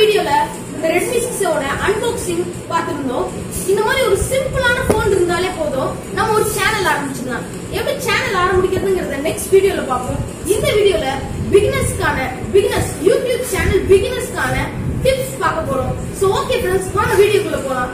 வீடியோல இந்த Redmi சிக்ஸோட unboxing பார்த்திருந்தோம் இந்த மாதிரி ஒரு சிம்பிளான போன் இருந்தாலே போதும் நம்ம ஒரு சேனல் ஆரம்பிச்சிடலாம் எப்படி சேனல் ஆரம்பிக்கிறதுங்கிறத நெக்ஸ்ட் வீடியோல பார்ப்போம் இந்த வீடியோல பிகினர்ஸ்க்கான பிகினர்ஸ் யூடியூப் சேனல் பிகினர்ஸ்க்கான டிப்ஸ் பார்க்க போறோம் சோ ஓகே ஃப்ரெண்ட்ஸ் வாங்க வீடியோக்குள்ள போலாம்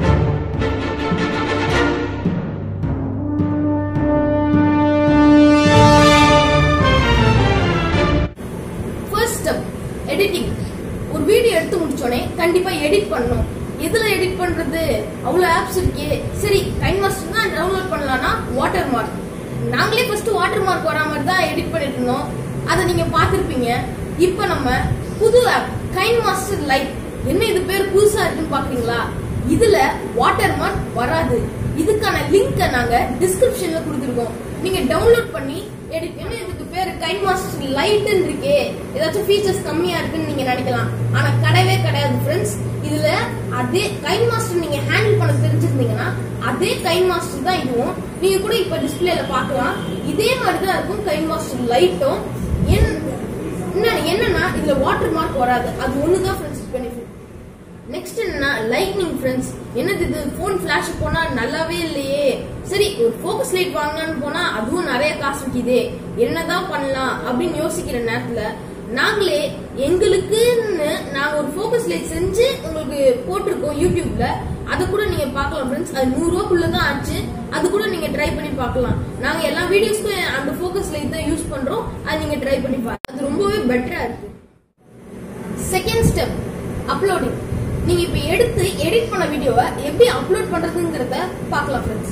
ஃபர்ஸ்ட் ஸ்டெப் எடிட்டிங் ஒரு வீடியோ எடுத்து முடிச்சோடனே கண்டிப்பா எடிட் பண்ணணும் எதுல எடிட் பண்றது அவ்வளவு ஆப்ஸ் இருக்கே சரி கைன் மாஸ்டர் தான் டவுன்லோட் பண்ணலாம்னா வாட்டர் மார்க் நாங்களே ஃபர்ஸ்ட் வாட்டர் மார்க் வரா மாதிரி தான் எடிட் பண்ணிட்டு இருந்தோம் அதை நீங்க பார்த்திருப்பீங்க இப்போ நம்ம புது ஆப் கைன் மாஸ்டர் லைட் என்ன இது பேர் புதுசா இருக்குன்னு பாக்குறீங்களா இதுல வாட்டர் மார்க் வராது இதுக்கான லிங்கை நாங்க டிஸ்கிரிப்ஷன்ல கொடுத்துருக்கோம் நீங்க டவுன்லோட் பண்ணி எடிட் என்ன இதுக்கு பேரு கைன் மாஸ்டர் லைட்னு இருக்கே ஏதாச்சும் ஃபீச்சர்ஸ் கம்மியா இருக்குன்னு நீங்க நினைக்கலாம் ஆனா கிடையவே கிடையாது ஃப்ரெண்ட்ஸ் இதுல அதே கைன் மாஸ்டர் நீங்க ஹேண்டில் பண்ண தெரிஞ்சிருந்தீங்கன்னா அதே கைன் மாஸ்டர் தான் இதுவும் நீங்க கூட இப்ப டிஸ்பிளேல பார்க்கலாம் இதே மாதிரி தான் இருக்கும் கைன் மாஸ்டர் லைட்டும் என்னன்னா இதுல வாட்டர் மார்க் வராது அது ஒண்ணுதான் ஃப்ரெண்ட்ஸ் பெனிஃபிட் நெக்ஸ்ட் என்னன்னா லைட்னிங் ஃப்ரெண்ட்ஸ் என்னது இது போன் ஃபிளாஷ் போனா நல்லாவே இல்லையே சரி ஒரு ஃபோக்கஸ் லைட் வாங்கலாம்னு போனா அதுவும் நிறைய காசு விக்குதே என்னதான் பண்ணலாம் அப்படின்னு யோசிக்கிற நேரத்துல நாங்களே எங்களுக்குன்னு நாங்க ஒரு ஃபோக்கஸ் லைட் செஞ்சு உங்களுக்கு போட்டிருக்கோம் யூடியூப்ல அது கூட நீங்க பார்க்கலாம் ஃப்ரெண்ட்ஸ் அது நூறு ரூபாக்குள்ள தான் ஆச்சு அது கூட நீங்க ட்ரை பண்ணி பார்க்கலாம் நாங்க எல்லா வீடியோஸ்க்கும் அந்த ஃபோக்கஸ் லைட் தான் யூஸ் பண்றோம் அது நீங்க ட்ரை பண்ணி பாருங்க அது ரொம்பவே பெட்டரா இருக்கு செகண்ட் ஸ்டெப் அப்லோடிங் நீங்க இப்ப எடுத்து எடிட் பண்ண வீடியோவை எப்படி அப்லோட் பண்றதுங்கிறத பார்க்கலாம் friends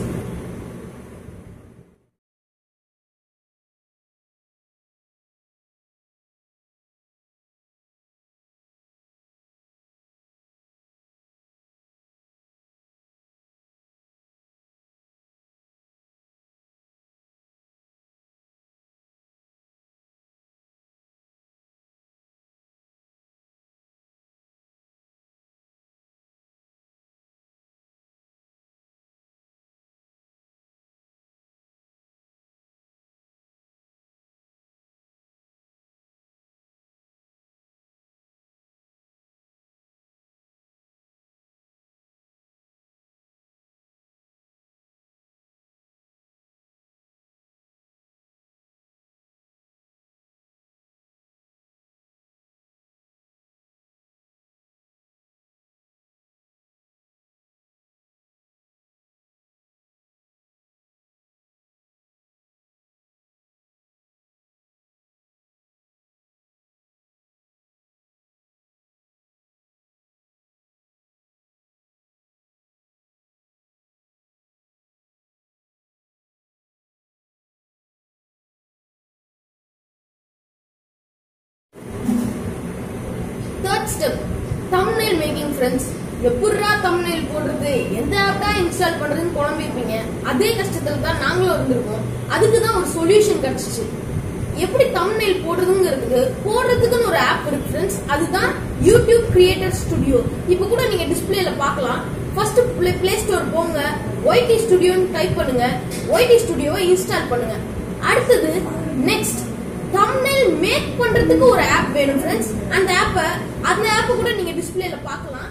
third step thumbnail making friends எப்படிரா தம்ப்நெயில் போடுறது எந்த ஆப் தான் இன்ஸ்டால் பண்றதுன்னு குழம்பிருப்பீங்க அதே கஷ்டத்துல தான் நாங்களும் இருந்திருக்கோம் அதுக்கு தான் ஒரு சொல்யூஷன் கிடைச்சிச்சு எப்படி தம்ப்நெயில் போடுறதுங்கிறதுக்கு போடுறதுக்குன்னு ஒரு ஆப் இருக்கு ஃப்ரெண்ட்ஸ் அதுதான் யூடியூப் கிரியேட்டர் ஸ்டுடியோ இப்போ கூட நீங்க டிஸ்பிளேல பார்க்கலாம் ஃபர்ஸ்ட் பிளே ஸ்டோர் போங்க ஒய்டி ஸ்டுடியோன்னு டைப் பண்ணுங்க ஒய்டி ஸ்டுடியோவை இன்ஸ்டால் பண்ணுங்க அடுத்தது நெக்ஸ்ட் தம்ப்நெயில் மேக் பண்றதுக்கு ஒரு ஆப் வேணும் ஃப்ரெண்ட்ஸ் அந்த ஆப்ப அந்த ஆப்ப கூட நீங்க டிஸ்பிளேல பார்க்கலாம்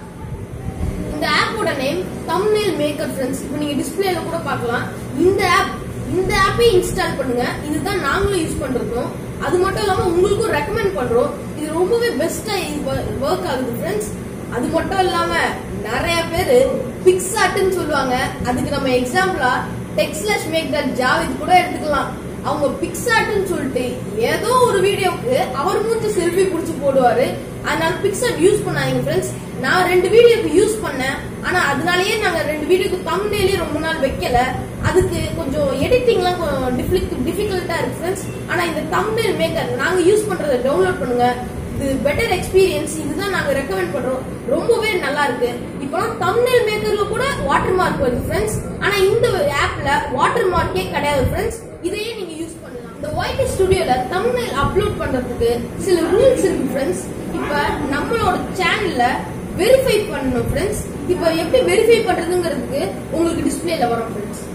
இந்த ஆப்போட நேம் தம்ப்நெயில் மேக்கர் ஃப்ரெண்ட்ஸ் இப்போ நீங்க டிஸ்பிளேல கூட பார்க்கலாம் இந்த ஆப் இந்த ஆப்பை இன்ஸ்டால் பண்ணுங்க இதுதான் நாங்களும் யூஸ் பண்றோம் அது மட்டும் இல்லாம உங்களுக்கும் ரெக்கமெண்ட் பண்றோம் இது ரொம்பவே பெஸ்டா ஒர்க் ஆகுது ஃப்ரெண்ட்ஸ் அது மட்டும் இல்லாம நிறைய பேரு பிக்ஸாட்னு சொல்லுவாங்க அதுக்கு நம்ம எக்ஸாம்பிளா டெக்ஸ்லெஸ் மேக் தட் ஜாவித் கூட எடுத்துக்கலாம் அவங்க பிக்சாட்னு சொல்லிட்டு ஏதோ ஒரு வீடியோக்கு அவர் மூஞ்சி செல்ஃபி புடிச்சு போடுவாரு அதனால பிக்சாட் யூஸ் பண்ணாதீங்க ஃப்ரெண்ட்ஸ் நான் ரெண்டு வீடியோக்கு யூஸ் பண்ணேன் ஆனா அதனாலயே நாங்க ரெண்டு வீடியோக்கு தம்ப்நெயிலே ரொம்ப நாள் வைக்கல அதுக்கு கொஞ்சம் எடிட்டிங்லாம் கொஞ்சம் டிஃபிகல்ட்டா இருக்கு ஃப்ரெண்ட்ஸ் ஆனா இந்த தம்ப்நெயில் மேக்கர் நாங்க யூஸ் பண்றதை டவுன்லோட் பண்ணுங்க இது பெட்டர் எக்ஸ்பீரியன்ஸ் இதுதான் நாங்க ரெக்கமெண்ட் பண்றோம் ரொம்பவே நல்லா இருக்கு இப்போலாம் தம்ப்நெயில் மேக்கர்ல கூட வாட்டர் மார்க் வருது ஃப்ரெண்ட்ஸ் ஆனா இந்த ஆப்ல வாட்டர் மார்க்கே கிடையாது ஃப்ரெண்ட்ஸ் இதையே நீங்க யூஸ் பண்ணலாம் இந்த ஒயிட் ஸ்டுடியோல தம்ப்நெயில் அப்லோட் பண்றதுக்கு சில ரூல்ஸ் இருக்கு ஃப்ரெண்ட்ஸ் இப்ப நம்மளோட சேனல்ல வெரிஃபை பண்ணணும் ஃப்ரெண்ட்ஸ் இப்ப எப்படி வெரிஃபை பண்றதுங்கிறதுக்கு உங்களுக்கு டிஸ்பிளேல வரும் friends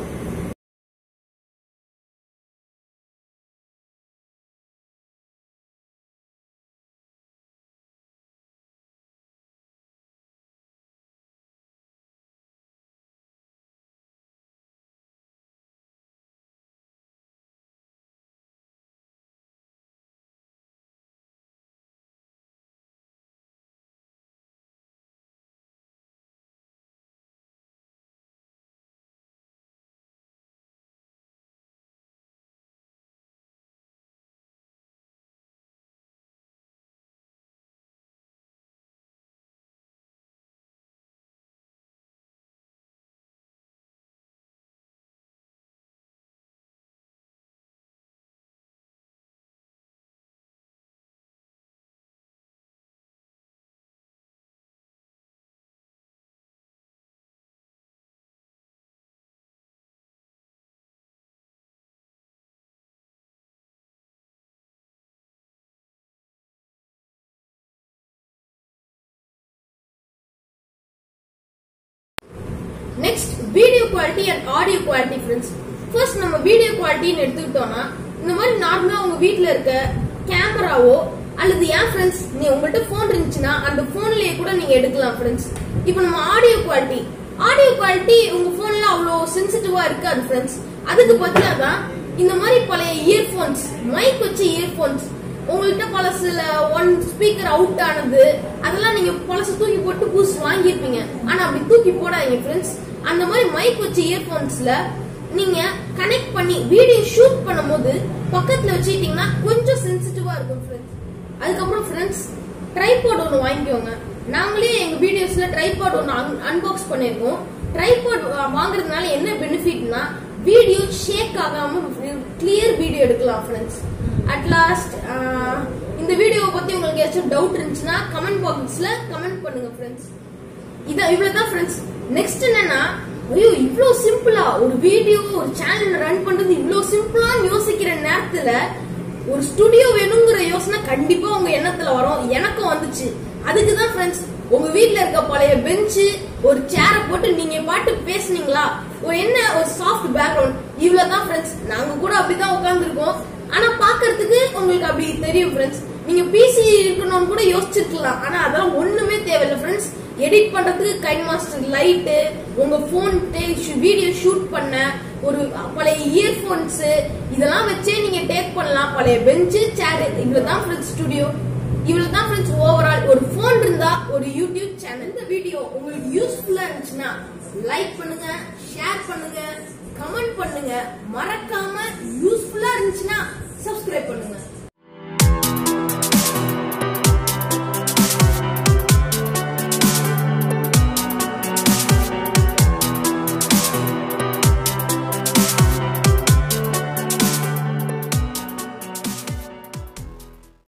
video quality and audio quality friends first நம்ம வீடியோ குவாலிட்டின்னு எடுத்துக்கிட்டோம்னா இந்த மாதிரி நார்மலா உங்க வீட்ல இருக்க கேமராவோ அல்லது ஏன் ஃப்ரெண்ட்ஸ் நீ உங்கள்கிட்ட போன் இருந்துச்சுன்னா அந்த போன்லயே கூட நீங்க எடுக்கலாம் ஃப்ரெண்ட்ஸ் இப்போ நம்ம ஆடியோ குவாலிட்டி ஆடியோ குவாலிட்டி உங்க போன்ல அவ்வளோ சென்சிட்டிவா இருக்காது ஃப்ரெண்ட்ஸ் அதுக்கு பதிலாக தான் இந்த மாதிரி பழைய இயர்போன்ஸ் மைக் வச்ச இயர்போன்ஸ் உங்கள்கிட்ட பழசுல ஒன் ஸ்பீக்கர் அவுட் ஆனது அதெல்லாம் நீங்க பழசு தூக்கி போட்டு புதுசு வாங்கியிருப்பீங்க ஆனா அப்படி தூக்கி போடாதீங்க ஃப்ரெண்ட்ஸ் அந்த மாதிரி மைக் வச்ச இயர்போன்ஸ்ல நீங்க கனெக்ட் பண்ணி வீடியோ ஷூட் பண்ணும்போது பக்கத்துல வச்சுக்கிட்டீங்கன்னா கொஞ்சம் சென்சிட்டிவா இருக்கும் ஃப்ரெண்ட்ஸ் அதுக்கப்புறம் ஃப்ரெண்ட்ஸ் ட்ரைபாட் ஒன்று வாங்கிக்கோங்க நாங்களே எங்க வீடியோஸ்ல ட்ரைபாட் ஒன்று அன்பாக்ஸ் பண்ணிருக்கோம் ட்ரைபாட் வாங்குறதுனால என்ன பெனிஃபிட்னா வீடியோ ஷேக் ஆகாம கிளியர் வீடியோ எடுக்கலாம் ஃப்ரெண்ட்ஸ் அட் லாஸ்ட் இந்த வீடியோவை பத்தி உங்களுக்கு ஏதாச்சும் டவுட் இருந்துச்சுன்னா கமெண்ட் பாக்ஸ்ல கமெண்ட் பண்ணுங்க ஃப்ரெண்ட்ஸ் இதான் இவ்வளவுதான் ஃப்ரெண்ட்ஸ் நெக்ஸ்ட் என்னன்னா ஐயோ இவ்ளோ சிம்பிளா ஒரு வீடியோ ஒரு சேனல் ரன் பண்றது இவ்ளோ சிம்பிளா யோசிக்கிற நேரத்துல ஒரு ஸ்டுடியோ வேணுங்கிற யோசனை கண்டிப்பா உங்க எண்ணத்துல வரும் எனக்கும் வந்துச்சு அதுக்கு தான் ஃப்ரெண்ட்ஸ் உங்க வீட்ல இருக்க பழைய பெஞ்சு ஒரு சேரை போட்டு நீங்க பாட்டு பேசுனீங்களா ஒரு என்ன ஒரு சாஃப்ட் பேக்ரவுண்ட் இவ்வளவுதான் ஃப்ரெண்ட்ஸ் நாங்க கூட அப்படிதான் உட்கார்ந்துருக்கோம் ஆனா பாக்குறதுக்கு உங்களுக்கு அப்படி தெரியும் ஃப்ரெண்ட்ஸ் நீங்க பிசி இருக்கணும்னு கூட யோசிச்சிருக்கலாம் ஆனா அதெல்லாம் ஒண்ணுமே தேவையில்லை ஃப்ரெண்ட்ஸ் எடிட் பண்றதுக்கு கைன் மாஸ்டர் லைட்டு உங்க போன் வீடியோ ஷூட் பண்ண ஒரு பழைய இயர்போன்ஸ் இதெல்லாம் வச்சே நீங்க டேக் பண்ணலாம் பழைய பெஞ்சு சேர் இவ்வளவுதான் ஃப்ரெண்ட்ஸ் ஸ்டுடியோ இவ்வளவுதான் ஃப்ரெண்ட்ஸ் ஓவரால் ஒரு போன் இருந்தா ஒரு யூடியூப் சேனல் இந்த வீடியோ உங்களுக்கு யூஸ்ஃபுல்லா இருந்துச்சுன்னா லைக் பண்ணுங்க ஷேர் பண்ணுங்க கமெண்ட் பண்ணுங்க மறக்காம யூஸ்ஃபுல்லா இருந்துச்சுன்னா சப்ஸ்கிரைப் பண்ணுங்க